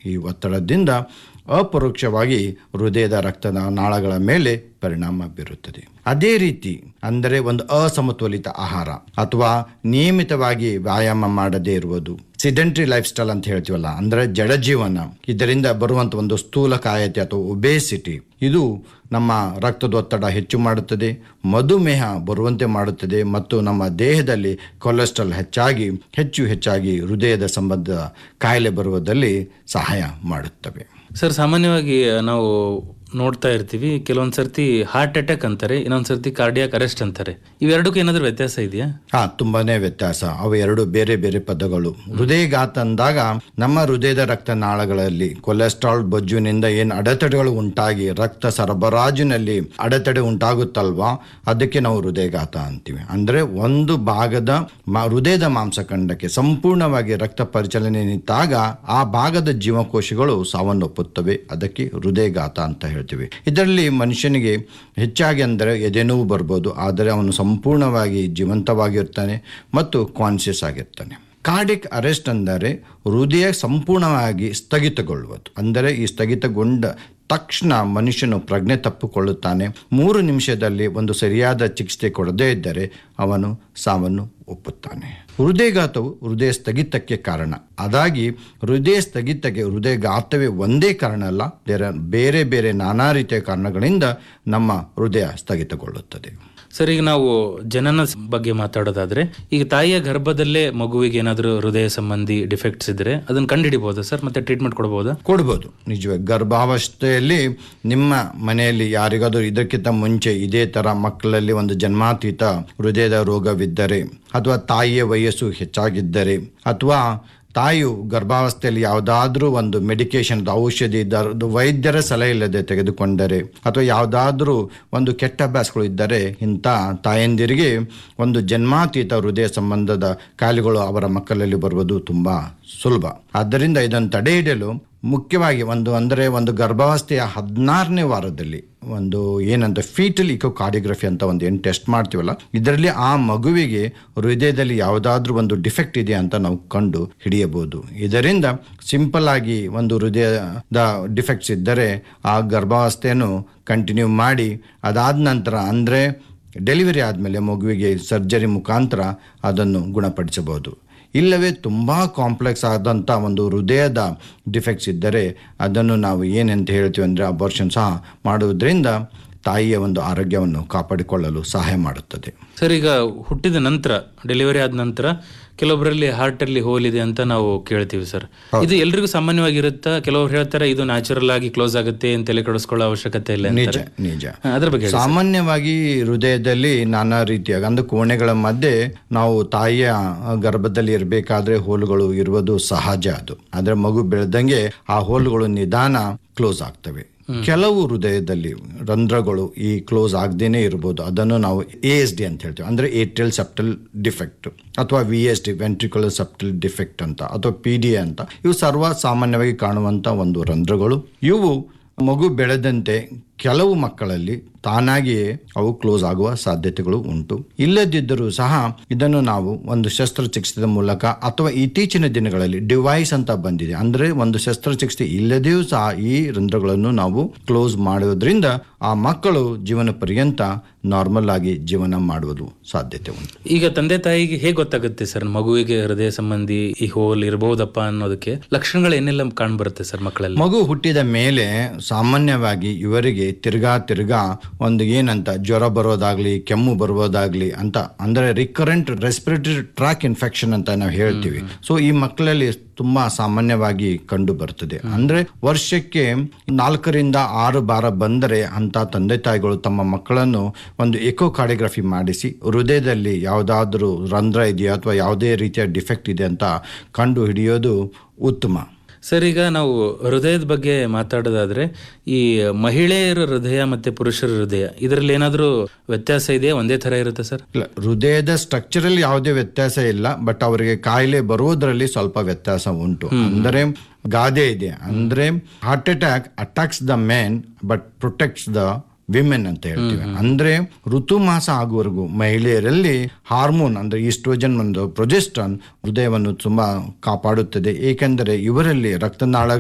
ಈ ಒತ್ತಡದಿಂದ ಅಪರೋಕ್ಷವಾಗಿ ಹೃದಯದ ರಕ್ತದ ನಾಳಗಳ ಮೇಲೆ ಪರಿಣಾಮ ಬೀರುತ್ತದೆ ಅದೇ ರೀತಿ ಅಂದರೆ ಒಂದು ಅಸಮತೋಲಿತ ಆಹಾರ ಅಥವಾ ನಿಯಮಿತವಾಗಿ ವ್ಯಾಯಾಮ ಮಾಡದೇ ಇರುವುದು ಸಿಡೆಂಟ್ರಿ ಲೈಫ್ ಸ್ಟೈಲ್ ಅಂತ ಹೇಳ್ತೀವಲ್ಲ ಅಂದ್ರೆ ಜಡಜೀವನ ಇದರಿಂದ ಬರುವಂತ ಒಂದು ಸ್ಥೂಲಕಾಯತೆ ಅಥವಾ ಒಬೇಸಿಟಿ ಇದು ನಮ್ಮ ರಕ್ತದೊತ್ತಡ ಹೆಚ್ಚು ಮಾಡುತ್ತದೆ ಮಧುಮೇಹ ಬರುವಂತೆ ಮಾಡುತ್ತದೆ ಮತ್ತು ನಮ್ಮ ದೇಹದಲ್ಲಿ ಕೊಲೆಸ್ಟ್ರಾಲ್ ಹೆಚ್ಚಾಗಿ ಹೆಚ್ಚು ಹೆಚ್ಚಾಗಿ ಹೃದಯದ ಸಂಬಂಧ ಕಾಯಿಲೆ ಬರುವುದರಲ್ಲಿ ಸಹಾಯ ಮಾಡುತ್ತವೆ ಸರ್ ಸಾಮಾನ್ಯವಾಗಿ ನಾವು ನೋಡ್ತಾ ಇರ್ತೀವಿ ಕೆಲವೊಂದ್ ಸರ್ತಿ ಹಾರ್ಟ್ ಅಟ್ಯಾಕ್ ಅಂತಾರೆ ಇನ್ನೊಂದ್ ಸರ್ತಿ ಕಾರ್ಡಿಯಾಕ್ ಅರೆಸ್ಟ್ ಅಂತಾರೆ ಇವೆರಡಕ್ಕೂ ಏನಾದ್ರೂ ವ್ಯತ್ಯಾಸ ಇದೆಯಾ ಹಾ ತುಂಬಾನೇ ವ್ಯತ್ಯಾಸ ಅವು ಎರಡು ಬೇರೆ ಬೇರೆ ಪದಗಳು ಹೃದಯಘಾತ ಅಂದಾಗ ನಮ್ಮ ಹೃದಯದ ರಕ್ತನಾಳಗಳಲ್ಲಿ ಕೊಲೆಸ್ಟ್ರಾಲ್ ಬೊಜ್ಜುನಿಂದ ಏನು ಅಡೆತಡೆಗಳು ಉಂಟಾಗಿ ರಕ್ತ ಸರಬರಾಜಿನಲ್ಲಿ ಅಡೆತಡೆ ಉಂಟಾಗುತ್ತಲ್ವಾ ಅದಕ್ಕೆ ನಾವು ಹೃದಯಘಾತ ಅಂತೀವಿ ಅಂದ್ರೆ ಒಂದು ಭಾಗದ ಮ- ಹೃದಯದ ಮಾಂಸಖಂಡಕ್ಕೆ ಸಂಪೂರ್ಣವಾಗಿ ರಕ್ತ ಪರಿಚಲನೆ ನಿಂತಾಗ ಆ ಭಾಗದ ಜೀವಕೋಶಗಳು ಸಾವನ್ನಪ್ಪುತ್ತವೆ ಅದಕ್ಕೆ ಹೃದಯಘಾತ ಅಂತ ಹೇಳ್ತೀವಿ ಇದರಲ್ಲಿ ಮನುಷ್ಯನಿಗೆ ಹೆಚ್ಚಾಗಿ ಅಂದರೆ ಎದೆನೋವು ಬರ್ಬೋದು ಆದರೆ ಅವನು ಸಂಪೂರ್ಣವಾಗಿ ಜೀವಂತವಾಗಿರ್ತಾನೆ ಮತ್ತು ಕಾನ್ಷಿಯಸ್ ಆಗಿರ್ತಾನೆ ಕಾರ್ಡಿಕ್ ಅರೆಸ್ಟ್ ಅಂದರೆ ಹೃದಯ ಸಂಪೂರ್ಣವಾಗಿ ಸ್ಥಗಿತಗೊಳ್ಳುವುದು ಅಂದರೆ ಈ ಸ್ಥಗಿತಗೊಂಡ ತಕ್ಷಣ ಮನುಷ್ಯನು ಪ್ರಜ್ಞೆ ತಪ್ಪಿಕೊಳ್ಳುತ್ತಾನೆ ಮೂರು ನಿಮಿಷದಲ್ಲಿ ಒಂದು ಸರಿಯಾದ ಚಿಕಿತ್ಸೆ ಕೊಡದೇ ಇದ್ದರೆ ಅವನು ಸಾವನ್ನು ಒಪ್ಪುತ್ತಾನೆ ಹೃದಯಘಾತವು ಹೃದಯ ಸ್ಥಗಿತಕ್ಕೆ ಕಾರಣ ಅದಾಗಿ ಹೃದಯ ಸ್ಥಗಿತಕ್ಕೆ ಹೃದಯಘಾತವೇ ಒಂದೇ ಕಾರಣ ಅಲ್ಲ ಬೇರೆ ಬೇರೆ ಬೇರೆ ನಾನಾ ರೀತಿಯ ಕಾರಣಗಳಿಂದ ನಮ್ಮ ಹೃದಯ ಸ್ಥಗಿತಗೊಳ್ಳುತ್ತದೆ ಸರ್ ಈಗ ನಾವು ಜನನ ಸ್- ಬಗ್ಗೆ ಮಾತಾಡೋದಾದ್ರೆ ಈಗ ತಾಯಿಯ ಗರ್ಭದಲ್ಲೇ ಮಗುವಿಗೆ ಏನಾದರೂ ಹೃದಯ ಸಂಬಂಧಿ ಡಿಫೆಕ್ಟ್ಸ್ ಇದ್ರೆ ಅದನ್ನ ಕಂಡುಹಿಡಿಬಹುದಾ ಸರ್ ಮತ್ತೆ ಟ್ರೀಟ್ಮೆಂಟ್ ಕೊಡಬಹುದಾ ಕೊಡ್ಬೋದು ನಿಜವಾಗಿ ಗರ್ಭಾವಸ್ಥೆಯಲ್ಲಿ ನಿಮ್ಮ ಮನೆಯಲ್ಲಿ ಯಾರಿಗಾದರೂ ಇದಕ್ಕಿಂತ ಮುಂಚೆ ಇದೇ ಥರ ಮಕ್ಕಳಲ್ಲಿ ಒಂದು ಜನ್ಮಾತೀತ ಹೃದಯದ ರೋಗವಿದ್ದರೆ ಅಥವಾ ತಾಯಿಯ ವಯಸ್ಸು ಹೆಚ್ಚಾಗಿದ್ದರೆ ಅಥವಾ ತಾಯಿಯು ಗರ್ಭಾವಸ್ಥೆಯಲ್ಲಿ ಯಾವುದಾದ್ರೂ ಒಂದು ಮೆಡಿಕೇಶನ್ ಔಷಧಿ ದ- ವೈದ್ಯರ ಸಲಹೆ ಇಲ್ಲದೆ ತೆಗೆದುಕೊಂಡರೆ ಅಥವಾ ಯಾವುದಾದ್ರೂ ಒಂದು ಕೆಟ್ಟ ಅಭ್ಯಾಸಗಳು ಇದ್ದರೆ ಇಂಥ ತಾಯಂದಿರಿಗೆ ಒಂದು ಜನ್ಮಾತೀತ ಹೃದಯ ಸಂಬಂಧದ ಕಾಯಿಲೆಗಳು ಅವರ ಮಕ್ಕಳಲ್ಲಿ ಬರುವುದು ತುಂಬ ಸುಲಭ ಆದ್ದರಿಂದ ಇದನ್ನು ತಡೆ ಹಿಡಿಯಲು ಮುಖ್ಯವಾಗಿ ಒಂದು ಅಂದರೆ ಒಂದು ಗರ್ಭಾವಸ್ಥೆಯ ಹದಿನಾರನೇ ವಾರದಲ್ಲಿ ಒಂದು ಏನಂತ ಫೀಟಲ್ ಇಕೋ ಕಾರ್ಡಿಯೋಗ್ರಫಿ ಅಂತ ಒಂದು ಏನು ಟೆಸ್ಟ್ ಮಾಡ್ತೀವಲ್ಲ ಇದರಲ್ಲಿ ಆ ಮಗುವಿಗೆ ಹೃದಯದಲ್ಲಿ ಯಾವುದಾದ್ರೂ ಒಂದು ಡಿಫೆಕ್ಟ್ ಇದೆ ಅಂತ ನಾವು ಕಂಡು ಹಿಡಿಯಬಹುದು ಇದರಿಂದ ಸಿಂಪಲ್ ಆಗಿ ಒಂದು ಹೃದಯದ ಡಿಫೆಕ್ಟ್ಸ್ ಇದ್ದರೆ ಆ ಗರ್ಭಾವಸ್ಥೆಯನ್ನು ಕಂಟಿನ್ಯೂ ಮಾಡಿ ಅದಾದ ನಂತರ ಅಂದರೆ ಡೆಲಿವರಿ ಆದಮೇಲೆ ಮಗುವಿಗೆ ಸರ್ಜರಿ ಮುಖಾಂತರ ಅದನ್ನು ಗುಣಪಡಿಸಬಹುದು ಇಲ್ಲವೇ ತುಂಬ ಕಾಂಪ್ಲೆಕ್ಸ್ ಆದಂಥ ಒಂದು ಹೃದಯದ ಡಿಫೆಕ್ಟ್ಸ್ ಇದ್ದರೆ ಅದನ್ನು ನಾವು ಏನಂತ ಹೇಳ್ತೀವಿ ಅಂದರೆ ಅಬಾರ್ಷನ್ ಸಹ ಮಾಡುವುದರಿಂದ ತಾಯಿಯ ಒಂದು ಆರೋಗ್ಯವನ್ನು ಕಾಪಾಡಿಕೊಳ್ಳಲು ಸಹಾಯ ಮಾಡುತ್ತದೆ ಸರ್ ಈಗ ಹುಟ್ಟಿದ ನಂತರ ಡೆಲಿವರಿ ಆದ ನಂತರ ಕೆಲವೊಬ್ಬರಲ್ಲಿ ಹಾರ್ಟ್ ಅಲ್ಲಿ ಹೋಲ್ ಇದೆ ಅಂತ ನಾವು ಕೇಳ್ತೀವಿ ಸರ್ ಇದು ಎಲ್ರಿಗೂ ಸಾಮಾನ್ಯವಾಗಿರುತ್ತಾ ಕೆಲವರು ಹೇಳ್ತಾರೆ ಇದು ನ್ಯಾಚುರಲ್ ಆಗಿ ಕ್ಲೋಸ್ ಆಗುತ್ತೆ ಅಂತ ತಲೆ ಕೆಡಿಸ್ಕೊಳ್ಳೋ ಅವಶ್ಯಕತೆ ಇಲ್ಲ ನಿಜ ಅಂತಾರೆ. ನಿಜ ಹಾ, ಅದ್ರ ಬಗ್ಗೆ ಹೇಳಿ. ಸಾಮಾನ್ಯವಾಗಿ ಹೃದಯದಲ್ಲಿ ನಾನಾ ರೀತಿಯ ಅಂದ್ರೆ ಕೋಣೆಗಳ ಮಧ್ಯೆ ನಾವು ತಾಯಿಯ ಗರ್ಭದಲ್ಲಿ ಇರಬೇಕಾದ್ರೆ ಹೋಲುಗಳು ಇರುವುದು ಸಹಜ ಅದು ಆದ್ರೆ ಮಗು ಬೆಳೆದಂಗೆ ಆ ಹೋಲುಗಳು ನಿಧಾನ ಕ್ಲೋಸ್ ಆಗ್ತವೆ ಕೆಲವು ಹೃದಯದಲ್ಲಿ ರಂಧ್ರಗಳು ಈ ಕ್ಲೋಸ್ ಆಗದೇನೆ ಇರ್ಬೋದು ಅದನ್ನು ನಾವು ಎ ಎಸ್ ಡಿ ಅಂತ ಹೇಳ್ತೀವಿ ಅಂದ್ರೆ ಏಟ್ರಿಯಲ್ ಸೆಪ್ಟಲ್ ಡಿಫೆಕ್ಟ್ ಅಥವಾ V S D ventricular septal defect ಅಂತ ಅಥವಾ ಪಿ ಡಿ ಅಂತ ಇವು ಸರ್ವ ಸಾಮಾನ್ಯವಾಗಿ ಕಾಣುವಂತ ಒಂದು ರಂಧ್ರಗಳು ಇವು ಮಗು ಬೆಳೆದಂತೆ ಕೆಲವು ಮಕ್ಕಳಲ್ಲಿ ತಾನಾಗಿಯೇ ಅವು ಕ್ಲೋಸ್ ಆಗುವ ಸಾಧ್ಯತೆಗಳು ಉಂಟು ಇಲ್ಲದಿದ್ದರೂ ಸಹ ಇದನ್ನು ನಾವು ಒಂದು ಶಸ್ತ್ರಚಿಕಿತ್ಸೆಯ ಮೂಲಕ ಅಥವಾ ಇತ್ತೀಚಿನ ದಿನಗಳಲ್ಲಿ ಡಿವೈಸ್ ಅಂತ ಬಂದಿದೆ ಅಂದ್ರೆ ಒಂದು ಶಸ್ತ್ರಚಿಕಿತ್ಸೆ ಇಲ್ಲದೆಯೂ ಸಹ ಈ ರಂಧ್ರಗಳನ್ನು ನಾವು ಕ್ಲೋಸ್ ಮಾಡುವುದರಿಂದ ಆ ಮಕ್ಕಳು ಜೀವನ ಪರ್ಯಂತ ನಾರ್ಮಲ್ ಆಗಿ ಜೀವನ ಮಾಡುವುದು ಸಾಧ್ಯತೆ ಉಂಟು ಈಗ ತಂದೆ ತಾಯಿಗೆ ಹೇಗೆ ಗೊತ್ತಾಗುತ್ತೆ ಸರ್ ಮಗುವಿಗೆ ಹೃದಯ ಸಂಬಂಧಿ ಈ ಹೋಲ್ ಇರಬಹುದಪ್ಪ ಅನ್ನೋದಕ್ಕೆ ಲಕ್ಷಣಗಳು ಏನೆಲ್ಲ ಕಾಣ್ಬರುತ್ತೆ ಸರ್ ಮಕ್ಕಳಲ್ಲಿ ಮಗು ಹುಟ್ಟಿದ ಮೇಲೆ ಸಾಮಾನ್ಯವಾಗಿ ಇವರಿಗೆ ತಿರ್ಗಾ ತಿರ್ಗಾ ಒಂದು ಏನಂತ ಜ್ವರ ಬರೋದಾಗ್ಲಿ ಕೆಮ್ಮು ಬರೋದಾಗ್ಲಿ ಅಂತ ಅಂದ್ರೆ ರಿಕರೆಂಟ್ ರೆಸ್ಪಿರೇಟರಿ ಟ್ರ್ಯಾಕ್ ಇನ್ಫೆಕ್ಷನ್ ಅಂತ ನಾವು ಹೇಳ್ತೀವಿ ಸೊ ಈ ಮಕ್ಕಳಲ್ಲಿ ತುಂಬಾ ಸಾಮಾನ್ಯವಾಗಿ ಕಂಡು ಬರ್ತದೆ ಅಂದ್ರೆ ವರ್ಷಕ್ಕೆ ನಾಲ್ಕರಿಂದ ಆರು ಬಾರ ಬಂದರೆ ಅಂತ ತಂದೆ ತಾಯಿಗಳು ತಮ್ಮ ಮಕ್ಕಳನ್ನು ಒಂದು ಎಕೋ ಕಾರ್ಡಿಯೋಗ್ರಫಿ ಮಾಡಿಸಿ ಹೃದಯದಲ್ಲಿ ಯಾವುದಾದ್ರೂ ರಂಧ್ರ ಇದೆಯಾ ಅಥವಾ ಯಾವುದೇ ರೀತಿಯ ಡಿಫೆಕ್ಟ್ ಇದೆ ಅಂತ ಕಂಡು ಹಿಡಿಯೋದು ಉತ್ತಮ ಸರ್ ಈಗ ನಾವು ಹೃದಯದ ಬಗ್ಗೆ ಮಾತಾಡೋದಾದ್ರೆ ಈ ಮಹಿಳೆಯರ ಹೃದಯ ಮತ್ತೆ ಪುರುಷರ ಹೃದಯ ಇದರಲ್ಲಿ ಏನಾದರೂ ವ್ಯತ್ಯಾಸ ಇದೆಯಾ ಒಂದೇ ತರ ಇರುತ್ತೆ ಸರ್ ಇಲ್ಲ ಹೃದಯದ ಸ್ಟ್ರಕ್ಚರಲ್ಲಿ ಯಾವುದೇ ವ್ಯತ್ಯಾಸ ಇಲ್ಲ ಬಟ್ ಅವರಿಗೆ ಕಾಯಿಲೆ ಬರುವುದರಲ್ಲಿ ಸ್ವಲ್ಪ ವ್ಯತ್ಯಾಸ ಉಂಟು ಅಂದರೆ ಗಾದೆ ಇದೆ ಅಂದ್ರೆ heart attack attacks the men but protects the women ಅಂತ ಹೇಳ್ತೀವಿ ಅಂದ್ರೆ ಋತುಮಾಸ ಆಗುವವರೆಗೂ ಮಹಿಳೆಯರಲ್ಲಿ ಹಾರ್ಮೋನ್ ಅಂದ್ರೆ ಈಸ್ಟ್ರೋಜನ್ ಒಂದು ಪ್ರೊಜೆಸ್ಟ್ರಾನ್ ಹೃದಯವನ್ನು ತುಂಬಾ ಕಾಪಾಡುತ್ತದೆ ಏಕೆಂದರೆ ಇವರಲ್ಲಿ ರಕ್ತನಾಳ